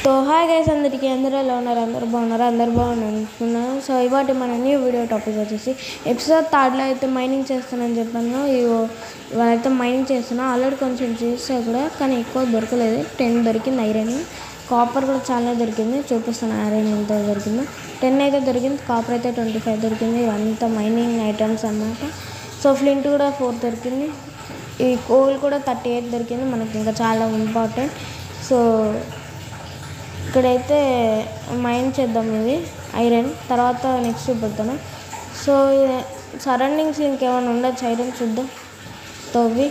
So hi guys అందరికీ అందరూ ఎలా ఉన్నారు అందరూ బాగున్నారు అందరు బాగున్నారు అనుకున్నాను సో ఇవాటి మన న్యూ వీడియో టాపిక్ వచ్చేసి ఎపిసోడ్ థర్డ్లో అయితే మైనింగ్ చేస్తానని చెప్పాను ఇవో వాళ్ళైతే మైనింగ్ చేస్తున్నా ఆల్రెడీ కొంచెం చేసా కూడా కానీ ఎక్కువ దొరకలేదు టెన్ దొరికింది ఐరన్ కాపర్ కూడా చాలా దొరికింది చూపిస్తాను ఐరన్ ఎంత దొరికిందో టెన్ అయితే దొరికింది కాపర్ అయితే ట్వంటీ ఫైవ్ దొరికింది ఇవంతా మైనింగ్ ఐటమ్స్ అన్నమాట సో ఫ్లింట్ కూడా ఫోర్ దొరికింది ఈ కోల్ కూడా థర్టీ ఎయిట్ దొరికింది మనకి ఇంకా చాలా ఇంపార్టెంట్ సో ఇక్కడైతే మైన్ చేద్దాం ఇది ఐరన్ తర్వాత నెక్స్ట్ చూపెడతాను సో సరౌండింగ్స్ ఇంకేమైనా ఉండొచ్చు ఐరన్ చూద్దాం తవ్వి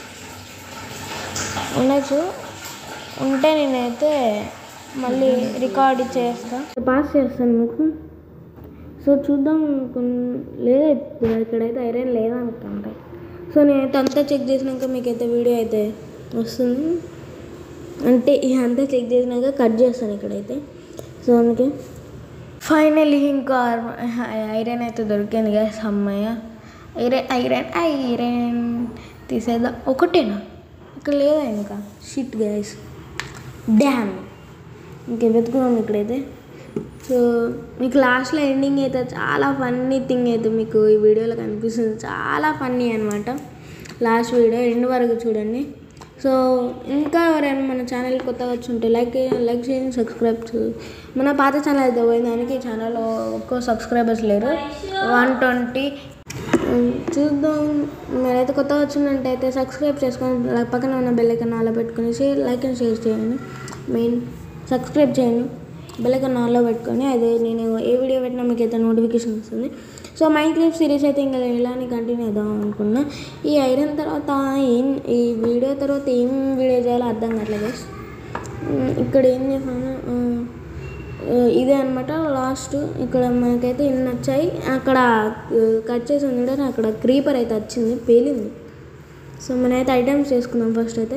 ఉండొచ్చు ఉంటే నేనైతే మళ్ళీ రికార్డ్ చేస్తా పాస్ చేస్తాను మీకు సో చూద్దాం కొన్- లేదా ఇప్పుడు ఇక్కడైతే ఐరన్ లేదనుకుంటా సో నేనైతే అంతా చెక్ చేసినాక మీకైతే వీడియో అయితే వస్తుంది అంటే ఇదంతా చెక్ చేసినాక కట్ చేస్తాను ఇక్కడైతే సో అందుకే ఫైనల్లీ ఇంకా ఐరన్ అయితే దొరికింది గ్యాస్ అమ్మాయ ఐరన్ ఐరన్ ఐరన్ తీసేద్దాం ఒకటేనా ఇక్కడ లేదా ఇంకా షిట్ గ్యాస్ డ్యామ్ ఇంక వెతుకుదాం ఇక్కడైతే సో మీకు లాస్ట్లో ఎండింగ్ అయితే చాలా ఫన్నీ థింగ్ అయితే మీకు ఈ వీడియోలో కనిపిస్తుంది చాలా ఫన్నీ అనమాట లాస్ట్ వీడియో ఎండ్ వరకు చూడండి సో ఇంకా ఎవరైనా మన ఛానల్ కొత్తగా వచ్చి ఉంటే లైక్ లైక్ చేయండి సబ్స్క్రైబ్ చే- మన పాత ఛానల్ అయితే పోయింది దానికి ఈ ఛానల్లో ఒక్కో సబ్స్క్రైబర్స్ లేరు వన్ ట్వంటీ చూద్దాం మీరైతే కొత్తగా వచ్చిందంటే అయితే సబ్స్క్రైబ్ చేసుకొని like పక్కన ఉన్న బెల్ ఐకాన్ అలా పెట్టుకొని షేర్ లైక్ అండ్ షేర్ చేయండి మెయిన్ సబ్స్క్రైబ్ చేయండి బెల్ ఐకాన్ ఆన్లో పెట్టుకొని అదే నేను ఏ వీడియో పెట్టినా మీకు అయితే నోటిఫికేషన్ వస్తుంది సో మైండ్ క్లిప్ సిరీస్ అయితే ఇంకా ఇలానే కంటిన్యూ చేద్దాం అనుకున్నా ఈ ఐరన్ తర్వాత ఏం ఈ వీడియో తర్వాత ఏం వీడియో చేయాలో అర్థం కావట్లేదు guys. ఉమ్, ఇక్కడ ఏం చేసాను ఆ, ఆ, ఇదే అనమాట లాస్ట్ ఇక్కడ మనకైతే ఇన్ని వచ్చాయి అక్కడ కట్ చేసి ఉండడం అక్కడ క్రీపర్ అయితే వచ్చింది పేలింది సో మనమైతే ఐటమ్స్ చేసుకుందాం ఫస్ట్ అయితే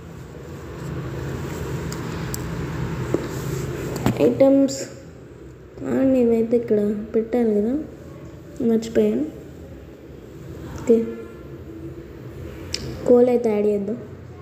ఐటమ్స్ నేనైతే ఇక్కడ పెట్టాను కదా మర్చిపోయాను ఓకే కోల్ అయితే యాడ్ చేద్దాం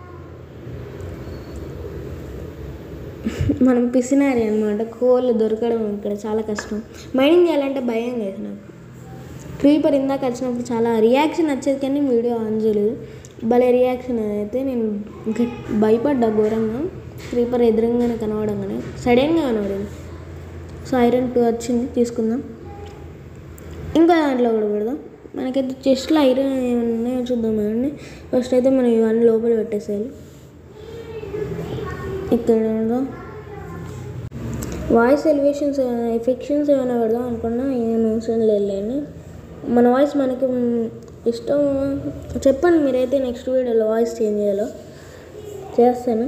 మనం పిసినారి అనమాట కోళ్ళు దొరకడం ఇక్కడ చాలా కష్టం మైనింగ్ చేయాలంటే భయం లేదు నాకు క్రీపర్ ఇందాక వచ్చినప్పుడు చాలా రియాక్షన్ వచ్చేది కానీ వీడియో ఆన్ చేయలేదు భలే రియాక్షన్ అయితే నేను గట్- భయపడ్డా ఘోరంగా క్రీపర్ ఎదురుగానే కనవడంగానే సడన్గా కనబడింది సో ఐరన్ టూ వచ్చింది తీసుకుందాం ఇంకా దాంట్లో కూడా పెడదాం మనకైతే చెస్ట్లో ఐరన్ ఏమైనా ఉన్నాయో చూద్దాం అండి ఫస్ట్ అయితే మనం ఇవన్నీ లోపల పెట్టేసేయాలి ఇక్కడ పెడదాం వాయిస్ ఎలివేషన్స్ ఏమైనా ఎఫెక్షన్స్ ఏమైనా పెడదాం అనుకున్నా ఏం అవసరం లేదులేండి మన వాయిస్ మనకి మ్, ఇష్టం చెప్పండి మీరైతే నెక్స్ట్ వీడియోలో వాయిస్ చేంజ్ చేయాలో చేస్తాను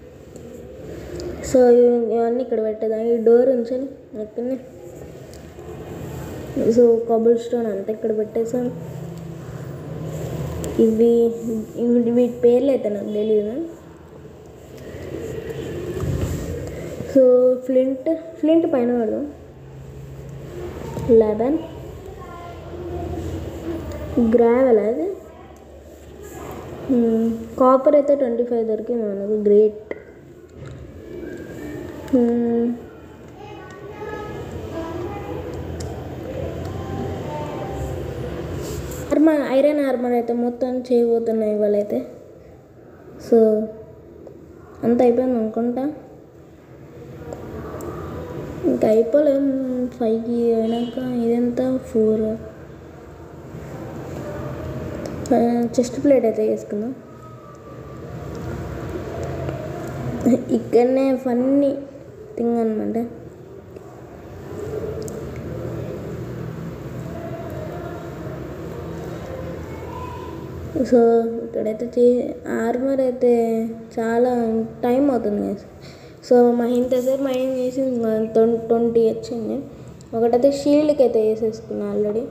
సో ఇవి- ఇవన్నీ ఇక్కడ పెట్టేద్దాం ఈ డోర్ ఉంచండి ఎక్కడనే సో కబుల్ స్టోన్ అంతా ఇక్కడ పెట్టేసాను ఇవి ఇవి వీటి పేర్లు అయితే నాకు తెలియదు సో ఫ్లింట్ ఫ్లింట్ పైన పెడదాం లెవెన్ గ్రావెల్ అది కాపర్ అయితే ట్వంటీ ఫైవ్ దొరికింది మనకు గ్రేట్ ఆర్మర్ ఐరన్ ఆర్మర్ అయితే మొత్తం చేయబోతున్నాయి ఇవాళైతే సో అంత అయిపోయింది అనుకుంటా ఇంకా అయిపోలేదు ఫైవ్కి అయినాక ఇదంతా ఫోర్ చెస్ట్ ప్లేట్ అయితే వేసుకుందాం ఇక్కడనే ఫన్నీ థింగ్ అనమాట సో ఇక్కడైతే చే ఆర్మర్ అయితే చాలా టైం అవుతుంది కదా సో మా ఇంతసేపు మైండ్ చేసి ట్వంటీ వచ్చింది ఒకటైతే షీల్డ్కి అయితే వేసేసుకున్నా ఆల్రెడీ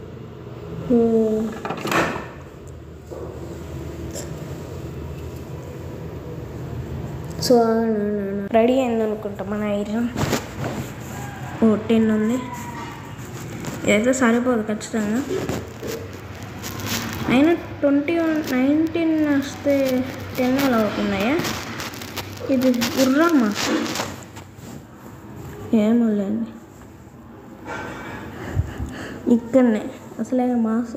సో రెడీ అయింది అనుకుంటా మన ఐరన్ ఓ టెన్ ఉంది ఇదైతే సరిపోదు ఖచ్చితంగా అయినా ట్వంటీ నైన్టీన్ వస్తే టెన్ అలా అవుతున్నాయా ఇది ఉర్రమ్మా ఏమో లేండి ఇక్కడనే అసలే మాస్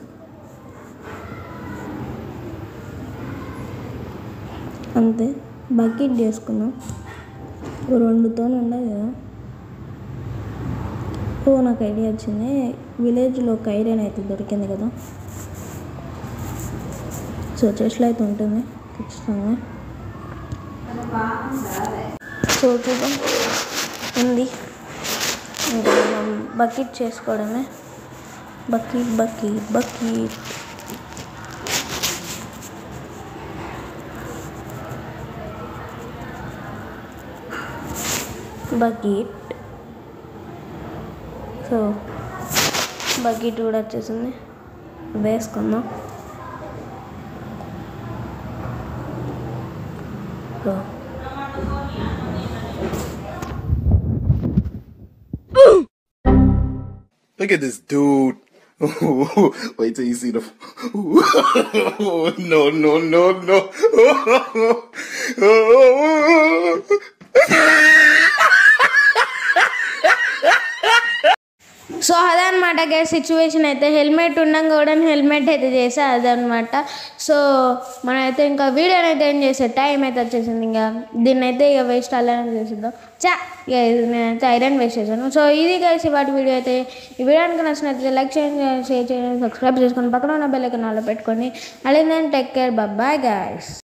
అంతే బకెట్ చేసుకున్నాం ఓ రెండుతో ఉండదు కదా ఓ నాకు ఐడియా వచ్చింది విలేజ్లో ఒక ఐరన్ అయితే దొరికింది కదా సో చెస్ట్లో అయితే ఉంటుంది ఖచ్చితంగా సో చూద్దాం ఉంది ఇంకా మనం బకెట్ చేసుకోవడమే bucket bucket bucket bucket so bucket కూడా వచ్చేసింది వేసుకుందాం so Look at this dude. Wait till you see the. no, no, no, no. So అదనమాట గ్యాస్ సిచ్యువేషన్ అయితే హెల్మెట్ ఉండగా కూడా హెల్మెట్ అయితే చేసా అదనమాట సో మనమైతే ఇంకా వీడియోని అయితే ఏం చేసే టైం అయితే వచ్చేసింది ఇంకా దీన్ని అయితే ఇక వేస్ట్ అలానే చేసిద్దాం చా ఇక ఇది నేనైతే ఐరన్ వేస్ట్ చేశాను సో ఇది కలిసి వాటి వీడియో అయితే ఈ వీడియో కనుక నచ్చినట్లయితే లైక్ చేయండి షేర్ చేయండి సబ్స్క్రైబ్ చేసుకొని పక్కన ఉన్న బెల్ ఐకాన్ ఆల్లో పెట్టుకొని మళ్ళీ నేను టేక్ కేర్ బాయ్ గాయస్